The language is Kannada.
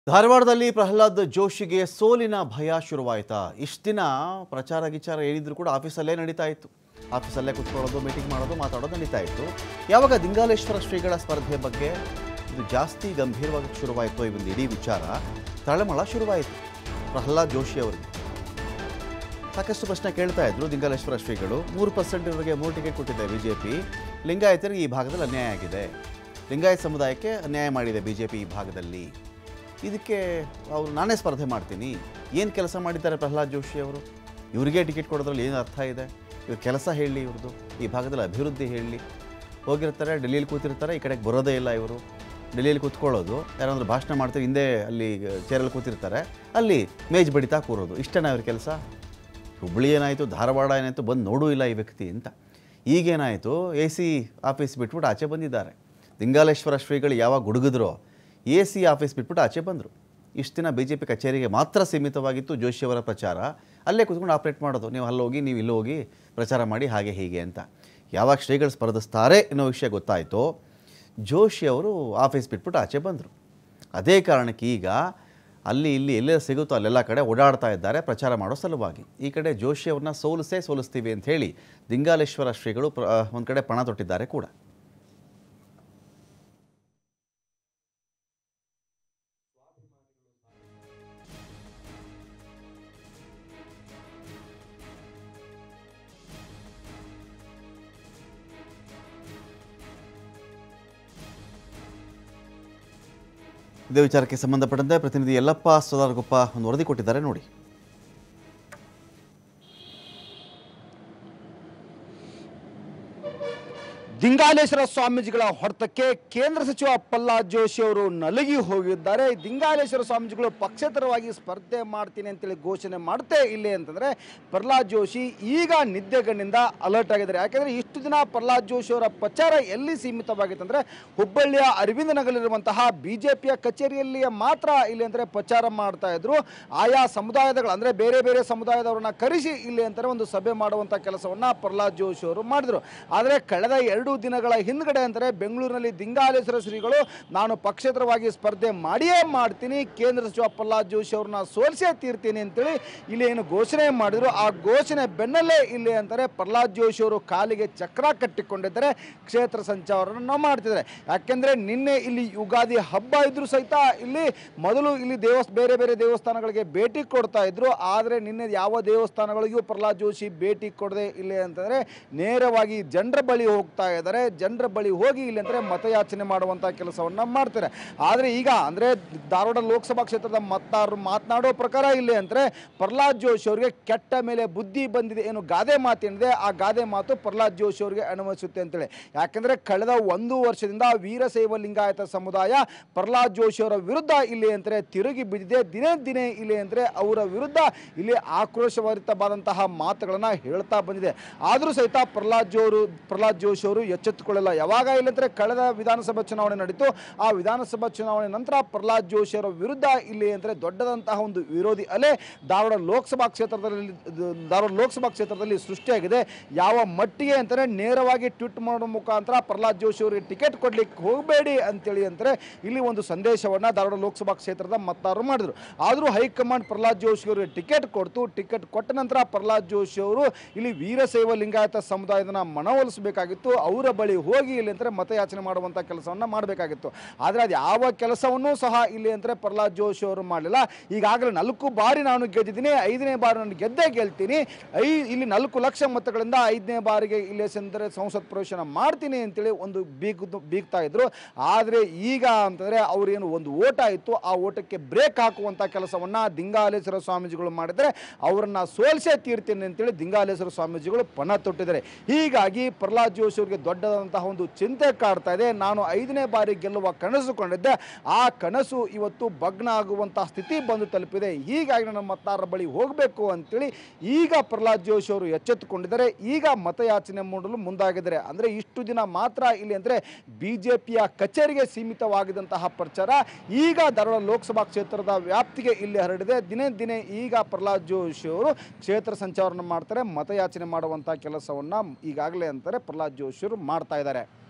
ಧಾರವಾಡದಲ್ಲಿ ಪ್ರಹ್ಲಾದ್ ಜೋಶಿಗೆ ಸೋಲಿನ ಭಯ ಶುರುವಾಯ್ತಾ ಇಷ್ಟು ದಿನ ಪ್ರಚಾರ ಗಿಚಾರ ಏನಿದ್ರು ಕೂಡ ಆಫೀಸಲ್ಲೇ ನಡೀತಾ ಇತ್ತು ಆಫೀಸಲ್ಲೇ ಕುತ್ಕೊಳ್ಳೋದು ಮೀಟಿಂಗ್ ಮಾಡೋದು ಮಾತಾಡೋದು ನಡೀತಾ ಇತ್ತು ಯಾವಾಗ ದಿಂಗಾಲೇಶ್ವರ ಶ್ರೀಗಳ ಸ್ಪರ್ಧೆ ಬಗ್ಗೆ ಇದು ಜಾಸ್ತಿ ಗಂಭೀರವಾಗಿ ಶುರುವಾಯಿತು ಈ ಒಂದು ಇಡೀ ವಿಚಾರ ತಳಮಳ ಶುರುವಾಯಿತು ಪ್ರಹ್ಲಾದ್ ಜೋಶಿ ಅವರಿಗೆ ಸಾಕಷ್ಟು ಪ್ರಶ್ನೆ ಕೇಳ್ತಾ ಇದ್ರು ದಿಂಗಾಲೇಶ್ವರ ಶ್ರೀಗಳು ಮೂರು ಪರ್ಸೆಂಟ್ ಇವರಿಗೆ ಮೂರು ಟಿಕೆಟ್ ಕೊಟ್ಟಿದೆ ಬಿ ಜೆ ಪಿ ಲಿಂಗಾಯತರಿಗೆ ಈ ಭಾಗದಲ್ಲಿ ಅನ್ಯಾಯ ಆಗಿದೆ ಲಿಂಗಾಯತ ಸಮುದಾಯಕ್ಕೆ ಅನ್ಯಾಯ ಮಾಡಿದೆ ಬಿ ಜೆ ಪಿ ಈ ಭಾಗದಲ್ಲಿ ಇದಕ್ಕೆ ಅವರು ನಾನೇ ಸ್ಪರ್ಧೆ ಮಾಡ್ತೀನಿ ಏನು ಕೆಲಸ ಮಾಡಿದ್ದಾರೆ ಪ್ರಹ್ಲಾದ್ ಜೋಶಿ ಅವರು ಇವರಿಗೆ ಟಿಕೆಟ್ ಕೊಡೋದ್ರಲ್ಲಿ ಏನು ಅರ್ಥ ಇದೆ ಇವ್ರ ಕೆಲಸ ಹೇಳಲಿ ಇವ್ರದ್ದು ಈ ಭಾಗದಲ್ಲಿ ಅಭಿವೃದ್ಧಿ ಹೇಳಲಿ ಹೋಗಿರ್ತಾರೆ ಡೆಲ್ಲಿಯಲ್ಲಿ ಕೂತಿರ್ತಾರೆ ಈ ಕಡೆಗೆ ಬರೋದೇ ಇಲ್ಲ ಇವರು ಡೆಲ್ಲಿಯಲ್ಲಿ ಕೂತ್ಕೊಳ್ಳೋದು ಯಾರಾದರೂ ಭಾಷಣ ಮಾಡ್ತಾರೆ ಹಿಂದೆ ಅಲ್ಲಿ ಚೇರಲ್ಲಿ ಕೂತಿರ್ತಾರೆ ಅಲ್ಲಿ ಮೇಜ್ ಬಡಿತಾ ಕೂರೋದು ಇಷ್ಟೇನಾ ಇವ್ರ ಕೆಲಸ ಹುಬ್ಬಳ್ಳಿ ಏನಾಯಿತು ಧಾರವಾಡ ಏನಾಯಿತು ಬಂದು ನೋಡೂ ಇಲ್ಲ ಈ ವ್ಯಕ್ತಿ ಅಂತ ಈಗೇನಾಯಿತು ಎ ಸಿ ಆಫೀಸ್ ಬಿಟ್ಬಿಟ್ಟು ಆಚೆ ಬಂದಿದ್ದಾರೆ ದಿಂಗಾಲೇಶ್ವರ ಶ್ರೀಗಳು ಯಾವಾಗ ಹುಡುಗಿದ್ರೋ ಎ ಸಿ ಆಫೀಸ್ ಬಿಟ್ಬಿಟ್ಟು ಆಚೆ ಬಂದರು ಇಷ್ಟು ದಿನ ಬಿ ಜೆ ಪಿ ಕಚೇರಿಗೆ ಮಾತ್ರ ಸೀಮಿತವಾಗಿತ್ತು ಜೋಶಿಯವರ ಪ್ರಚಾರ ಅಲ್ಲೇ ಕೂತ್ಕೊಂಡು ಆಪ್ರೇಟ್ ಮಾಡೋದು ನೀವು ಅಲ್ಲಿ ಹೋಗಿ ನೀವು ಇಲ್ಲಿ ಹೋಗಿ ಪ್ರಚಾರ ಮಾಡಿ ಹಾಗೆ ಹೀಗೆ ಅಂತ ಯಾವಾಗ ಶ್ರೀಗಳು ಸ್ಪರ್ಧಿಸ್ತಾರೆ ಅನ್ನೋ ವಿಷಯ ಗೊತ್ತಾಯಿತು ಜೋಶಿ ಅವರು ಆಫೀಸ್ ಬಿಟ್ಬಿಟ್ಟು ಆಚೆ ಬಂದರು ಅದೇ ಕಾರಣಕ್ಕೆ ಈಗ ಅಲ್ಲಿ ಇಲ್ಲಿ ಎಲ್ಲೇ ಸಿಗುತ್ತೋ ಅಲ್ಲೆಲ್ಲ ಕಡೆ ಓಡಾಡ್ತಾ ಇದ್ದಾರೆ ಪ್ರಚಾರ ಮಾಡೋ ಸಲುವಾಗಿ ಈ ಕಡೆ ಜೋಶಿ ಅವ್ರನ್ನ ಸೋಲಿಸೇ ಸೋಲಿಸ್ತೀವಿ ಅಂತ ಹೇಳಿ ದಿಂಗಾಲೇಶ್ವರ ಶ್ರೀಗಳು ಪ್ರ ಒಂದು ಕಡೆ ಪಣ ತೊಟ್ಟಿದ್ದಾರೆ ಕೂಡ ಇದೇ ವಿಚಾರಕ್ಕೆ ಸಂಬಂಧಪಟ್ಟಂತೆ ಪ್ರತಿನಿಧಿ ಯಲ್ಲಪ್ಪ ಸೋದಾರಗೊಪ್ಪ ಒಂದು ವರದಿ ಕೊಟ್ಟಿದ್ದಾರೆ ನೋಡಿ ದಿಂಗಾಲೇಶ್ವರ ಸ್ವಾಮೀಜಿಗಳ ಹೊಡೆತಕ್ಕೆ ಕೇಂದ್ರ ಸಚಿವ ಪ್ರಹ್ಲಾದ್ ಜೋಶಿ ಅವರು ನಲಗಿ ಹೋಗಿದ್ದಾರೆ ದಿಂಗಾಲೇಶ್ವರ ಸ್ವಾಮೀಜಿಗಳು ಪಕ್ಷೇತರವಾಗಿ ಸ್ಪರ್ಧೆ ಮಾಡ್ತೀನಿ ಅಂತೇಳಿ ಘೋಷಣೆ ಮಾಡ್ತೇ ಇಲ್ಲಿ ಅಂತಂದ್ರೆ ಪ್ರಹ್ಲಾದ್ ಜೋಶಿ ಈಗ ನಿದ್ದೆಗಣ್ಣಿಂದ ಅಲರ್ಟ್ ಆಗಿದ್ದಾರೆ ಯಾಕಂದ್ರೆ ಇಷ್ಟು ದಿನ ಪ್ರಹ್ಲಾದ್ ಜೋಶಿ ಅವರ ಪ್ರಚಾರ ಎಲ್ಲಿ ಸೀಮಿತವಾಗಿತ್ತಂದ್ರೆ ಹುಬ್ಬಳ್ಳಿಯ ಅರವಿಂದ ನಗರಲ್ಲಿರುವಂತಹ ಬಿಜೆಪಿಯ ಕಚೇರಿಯಲ್ಲಿ ಮಾತ್ರ ಇಲ್ಲಿ ಅಂದ್ರೆ ಪ್ರಚಾರ ಮಾಡ್ತಾ ಇದ್ರು ಆಯಾ ಸಮುದಾಯದಗಳು ಅಂದ್ರೆ ಬೇರೆ ಬೇರೆ ಸಮುದಾಯದವರನ್ನ ಕರೆಸಿ ಇಲ್ಲಿ ಅಂತಾರೆ ಒಂದು ಸಭೆ ಮಾಡುವಂತ ಕೆಲಸವನ್ನ ಪ್ರಹ್ಲಾದ್ ಜೋಶಿ ಅವರು ಮಾಡಿದ್ರು ಆದರೆ ಕಳೆದ ಎರಡು ದಿನಗಳ ಹಿಂದ್ಗಡೆ ಅಂದರೆ ಬೆಂಗಳೂರಿನಲ್ಲಿ ದಿಂಗಾಲೇಶ್ವರ ಶ್ರೀಗಳು ನಾನು ಪಕ್ಷೇತರವಾಗಿ ಸ್ಪರ್ಧೆ ಮಾಡಿಯೇ ಮಾಡ್ತೀನಿ ಕೇಂದ್ರ ಸಚಿವ ಪ್ರಹ್ಲಾದ್ ಜೋಶಿ ಅವ್ರನ್ನ ಸೋಲಿಸೇ ತೀರ್ತೀನಿ ಅಂತೇಳಿ ಇಲ್ಲಿ ಏನು ಘೋಷಣೆ ಮಾಡಿದ್ರು ಆ ಘೋಷಣೆ ಬೆನ್ನಲ್ಲೇ ಇಲ್ಲಿ ಅಂತಾರೆ ಪ್ರಹ್ಲಾದ್ ಜೋಶಿ ಅವರು ಕಾಲಿಗೆ ಚಕ್ರ ಕಟ್ಟಿಕೊಂಡಿದ್ದಾರೆ ಕ್ಷೇತ್ರ ಸಂಚಾರವನ್ನು ಮಾಡ್ತಿದ್ದಾರೆ ಯಾಕೆಂದ್ರೆ ನಿನ್ನೆ ಇಲ್ಲಿ ಯುಗಾದಿ ಹಬ್ಬ ಇದ್ರು ಸಹಿತ ಇಲ್ಲಿ ಮೊದಲು ಇಲ್ಲಿ ದೇವಸ್ ಬೇರೆ ಬೇರೆ ದೇವಸ್ಥಾನಗಳಿಗೆ ಭೇಟಿ ಕೊಡ್ತಾ ಇದ್ರು ಆದರೆ ನಿನ್ನೆ ಯಾವ ದೇವಸ್ಥಾನಗಳಿಗೂ ಪ್ರಹ್ಲಾದ್ ಜೋಶಿ ಭೇಟಿ ಕೊಡದೆ ಇಲ್ಲಿ ಅಂತಂದ್ರೆ ನೇರವಾಗಿ ಜನರ ಬಳಿ ಹೋಗ್ತಾ ಇದ್ದಾರೆ ಜನರ ಬಳಿ ಹೋಗಿ ಇಲ್ಲಿ ಅಂದರೆ ಮತಯಾಚನೆ ಮಾಡುವಂಥ ಕೆಲಸವನ್ನ ಮಾಡ್ತಾರೆ ಆದರೆ ಈಗ ಅಂದರೆ ಧಾರವಾಡ ಲೋಕಸಭಾ ಕ್ಷೇತ್ರದ ಮತದಾರರು ಮಾತನಾಡೋ ಪ್ರಕಾರ ಇಲ್ಲಿ ಅಂದರೆ ಪ್ರಹ್ಲಾದ್ ಜೋಶಿ ಅವರಿಗೆ ಕೆಟ್ಟ ಮೇಲೆ ಬುದ್ಧಿ ಬಂದಿದೆ ಏನು ಗಾದೆ ಮಾತೇನಿದೆ ಆ ಗಾದೆ ಮಾತು ಪ್ರಹ್ಲಾದ್ ಜೋಶಿ ಅವರಿಗೆ ಅನುಮತಿಸುತ್ತೆ ಅಂತೇಳಿ ಯಾಕೆಂದರೆ ಕಳೆದ ಒಂದು ವರ್ಷದಿಂದ ವೀರಶೈವ ಲಿಂಗಾಯತ ಸಮುದಾಯ ಪ್ರಹ್ಲಾದ್ ಜೋಶಿ ಅವರ ವಿರುದ್ಧ ಇಲ್ಲಿ ಅಂದರೆ ತಿರುಗಿ ಬಿದ್ದಿದೆ ದಿನೇ ದಿನೇ ಇಲ್ಲಿ ಅಂದರೆ ಅವರ ವಿರುದ್ಧ ಇಲ್ಲಿ ಆಕ್ರೋಶಭರಿತವಾದಂತಹ ಮಾತುಗಳನ್ನು ಹೇಳ್ತಾ ಬಂದಿದೆ ಆದರೂ ಸಹಿತ ಪ್ರಹ್ಲಾದ್ ಜೋ ಅವರು ಪ್ರಹ್ಲಾದ್ ಜೋಶಿ ಅವರು ಎಚ್ಚೆತ್ತುಕೊಳ್ಳಲ್ಲ ಯಾವಾಗ ಇಲ್ಲಂದ್ರೆ ಕಳೆದ ವಿಧಾನಸಭಾ ಚುನಾವಣೆ ನಡೀತು ಆ ವಿಧಾನಸಭಾ ಚುನಾವಣೆ ನಂತರ ಪ್ರಹ್ಲಾದ್ ಜೋಶಿ ಅವರ ವಿರುದ್ಧ ಇಲ್ಲಿ ಅಂದರೆ ದೊಡ್ಡದಂತಹ ಒಂದು ವಿರೋಧಿ ಅಲೆ ಧಾರವಾಡ ಲೋಕಸಭಾ ಕ್ಷೇತ್ರದಲ್ಲಿ ಧಾರವಾಡ ಲೋಕಸಭಾ ಕ್ಷೇತ್ರದಲ್ಲಿ ಸೃಷ್ಟಿಯಾಗಿದೆ ಯಾವ ಮಟ್ಟಿಗೆ ಅಂತಾರೆ ನೇರವಾಗಿ ಟ್ವೀಟ್ ಮಾಡೋ ಮುಖಾಂತರ ಪ್ರಹ್ಲಾದ್ ಜೋಶಿ ಅವರಿಗೆ ಟಿಕೆಟ್ ಕೊಡ್ಲಿಕ್ಕೆ ಹೋಗಬೇಡಿ ಅಂತೇಳಿ ಅಂತಾರೆ ಇಲ್ಲಿ ಒಂದು ಸಂದೇಶವನ್ನ ಧಾರವಾಡ ಲೋಕಸಭಾ ಕ್ಷೇತ್ರದ ಮತದಾರರು ಮಾಡಿದ್ರು ಆದರೂ ಹೈಕಮಾಂಡ್ ಪ್ರಹ್ಲಾದ್ ಜೋಶಿ ಅವರಿಗೆ ಟಿಕೆಟ್ ಕೊಡ್ತು ಟಿಕೆಟ್ ಕೊಟ್ಟ ನಂತರ ಪ್ರಹ್ಲಾದ್ ಜೋಶಿ ಅವರು ಇಲ್ಲಿ ವೀರಶೈವ ಲಿಂಗಾಯತ ಸಮುದಾಯದನ್ನ ಮನವೊಲಿಸಬೇಕಾಗಿತ್ತು ಅವರ ಬಳಿ ಹೋಗಿ ಇಲ್ಲಿ ಅಂದರೆ ಮತಯಾಚನೆ ಮಾಡುವಂಥ ಕೆಲಸವನ್ನು ಮಾಡಬೇಕಾಗಿತ್ತು ಆದರೆ ಅದು ಯಾವ ಕೆಲಸವನ್ನೂ ಸಹ ಇಲ್ಲಿ ಅಂದರೆ ಪ್ರಹ್ಲಾದ್ ಜೋಶಿ ಅವರು ಮಾಡಲಿಲ್ಲ ಈಗಾಗಲೇ ನಾಲ್ಕು ಬಾರಿ ನಾನು ಗೆದ್ದಿದ್ದೀನಿ ಐದನೇ ಬಾರಿ ನಾನು ಗೆದ್ದೇ ಗೆಲ್ತೀನಿ ಐ ಇಲ್ಲಿ ನಾಲ್ಕು ಲಕ್ಷ ಮತಗಳಿಂದ ಐದನೇ ಬಾರಿಗೆ ಇಲ್ಲಿ ಅಂದರೆ ಸಂಸತ್ ಪ್ರವೇಶನ ಮಾಡ್ತೀನಿ ಅಂತೇಳಿ ಒಂದು ಬೀಗ್ ಬೀಗ್ತಾ ಇದ್ರು ಆದರೆ ಈಗ ಅಂತಂದರೆ ಅವ್ರೇನು ಒಂದು ಓಟ ಇತ್ತು ಆ ಓಟಕ್ಕೆ ಬ್ರೇಕ್ ಹಾಕುವಂಥ ಕೆಲಸವನ್ನ ದಿಂಗಾಲೇಶ್ವರ ಸ್ವಾಮೀಜಿಗಳು ಮಾಡಿದರೆ ಅವರನ್ನ ಸೋಲಿಸೇ ತೀರ್ತೀನಿ ಅಂತೇಳಿ ದಿಂಗಾಲೇಶ್ವರ ಸ್ವಾಮೀಜಿಗಳು ಪಣ ತೊಟ್ಟಿದ್ದಾರೆ ಹೀಗಾಗಿ ಪ್ರಹ್ಲಾದ್ ಜೋಶಿ ಅವರಿಗೆ ದೊಡ್ಡದಂತಹ ಒಂದು ಚಿಂತೆ ಕಾಡ್ತಾ ಇದೆ ನಾನು ಐದನೇ ಬಾರಿ ಗೆಲ್ಲುವ ಕನಸು ಕೊಂಡಿದ್ದೆ ಆ ಕನಸು ಇವತ್ತು ಭಗ್ನ ಆಗುವಂತಹ ಸ್ಥಿತಿ ಬಂದು ತಲುಪಿದೆ ಹೀಗಾಗಿ ನನ್ನ ಮತದಾರರ ಬಳಿ ಹೋಗಬೇಕು ಅಂತೇಳಿ ಈಗ ಪ್ರಹ್ಲಾದ್ ಜೋಶಿ ಅವರು ಎಚ್ಚೆತ್ತುಕೊಂಡಿದ್ದಾರೆ ಈಗ ಮತಯಾಚನೆ ಮಾಡಲು ಮುಂದಾಗಿದ್ದಾರೆ ಅಂದರೆ ಇಷ್ಟು ದಿನ ಮಾತ್ರ ಇಲ್ಲಿ ಅಂದರೆ ಬಿ ಜೆ ಪಿಯ ಕಚೇರಿಗೆ ಸೀಮಿತವಾಗಿದ್ದಂತಹ ಪ್ರಚಾರ ಈಗ ಧಾರವಾಡ ಲೋಕಸಭಾ ಕ್ಷೇತ್ರದ ವ್ಯಾಪ್ತಿಗೆ ಇಲ್ಲಿ ಹರಡಿದೆ ದಿನೇ ದಿನೇ ಈಗ ಪ್ರಹ್ಲಾದ್ ಜೋಶಿ ಅವರು ಕ್ಷೇತ್ರ ಸಂಚಾರವನ್ನು ಮಾಡ್ತಾರೆ ಮತಯಾಚನೆ ಮಾಡುವಂಥ ಕೆಲಸವನ್ನು ಈಗಾಗಲೇ ಅಂತಾರೆ ಪ್ರಹ್ಲಾದ್ ಜೋಶಿ ಅವರು ಮಾಡ್ತಾ ಇದ್ದಾರೆ